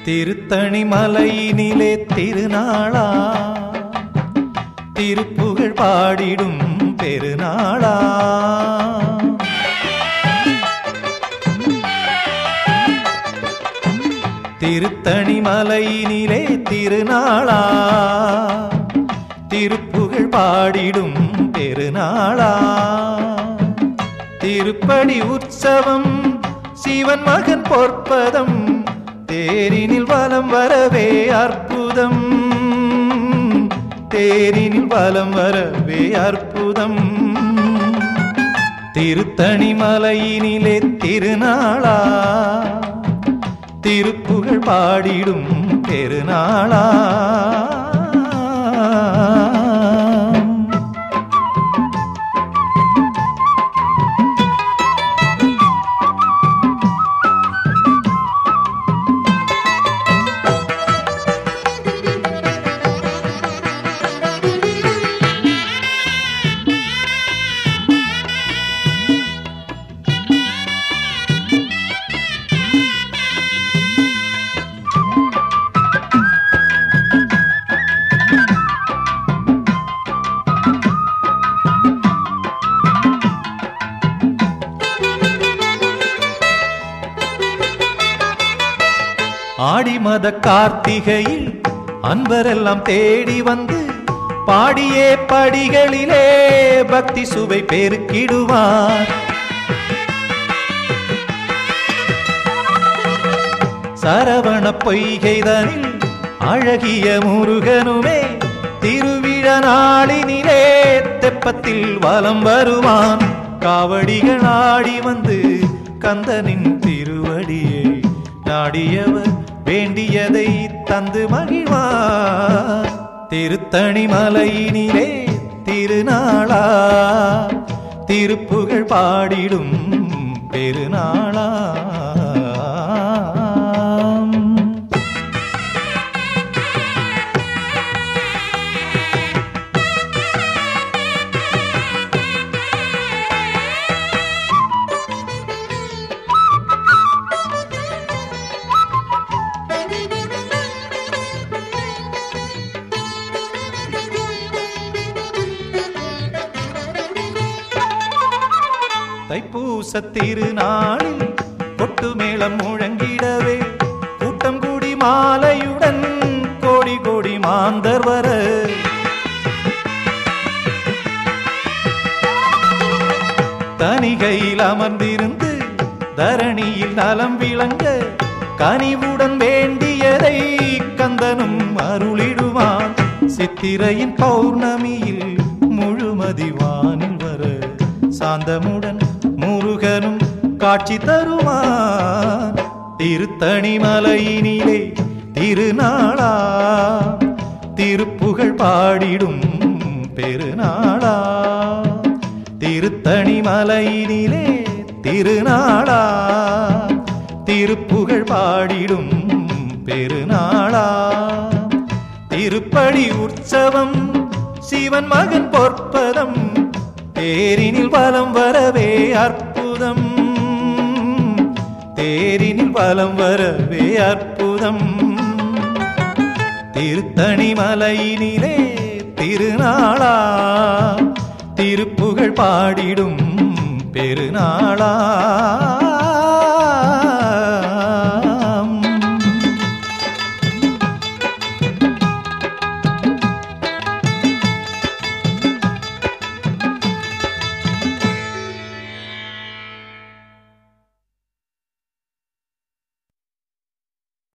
திருத்தணி மலையினிலே திருநாளா திருப்புகழ் பாடிடும் பெருநாளா திருத்தணி மலையினிலே திருநாளா திருப்புகழ் பாடிடும் பெருநாளா திருப்படி உற்சவம் சிவன் மகன் பொற்பதம் தேரினில் வலம் வரவே அற்புதம் தேரினில் வலம் வரவே அற்புதம் திருத்தணி மலையினிலே திருநாளா திருப்புகழ் பாடிடும் பெருநாளா ஆடி மத கார்த்திகையில் அன்பரெல்லாம் தேடி வந்து பாடியே படிகளிலே பக்தி சுவை பெருக்கிடுவார் சரவண பொய்கைதனில் அழகிய முருகனுமே திருவிழ நாளினிலே தெப்பத்தில் வலம் வருவான் காவடிகள் ஆடி வந்து கந்தனின் திருவடியை நாடியவர் வேண்டியதை தந்து மகிழ்வார் திருத்தணி மலையினிலே திருநாளா திருப்புகழ் பாடிடும் பெருநாளா தைப்பூச திருநாளில் கொட்டு மேளம் முழங்கிடவே கூட்டம் கூடி மாலையுடன் கோடி கோடி மாந்தர் வர தனிகையில் அமர்ந்திருந்து தரணியில் நலம் விளங்க கனிவுடன் வேண்டியதை கந்தனும் அருளிடுவான் சித்திரையின் பௌர்ணமியில் முழுமதி வானில் வர சாந்தமுடன் முருகனும் காட்சி தருவான் திருத்தணி மலையினிலே திருநாளா திருப்புகழ் பாடிடும் பெருநாளா திருத்தணி மலையினிலே திருநாளா திருப்புகழ் பாடிடும் பெருநாளா திருப்படி உற்சவம் சிவன் மகன் பொற்பதம் தேரினில் வலம் வரவே அற்புதம் தேரினில் வலம் வரவே அற்புதம் திருத்தணி மலையினிலே திருநாளா திருப்புகழ் பாடிடும் பெருநாளா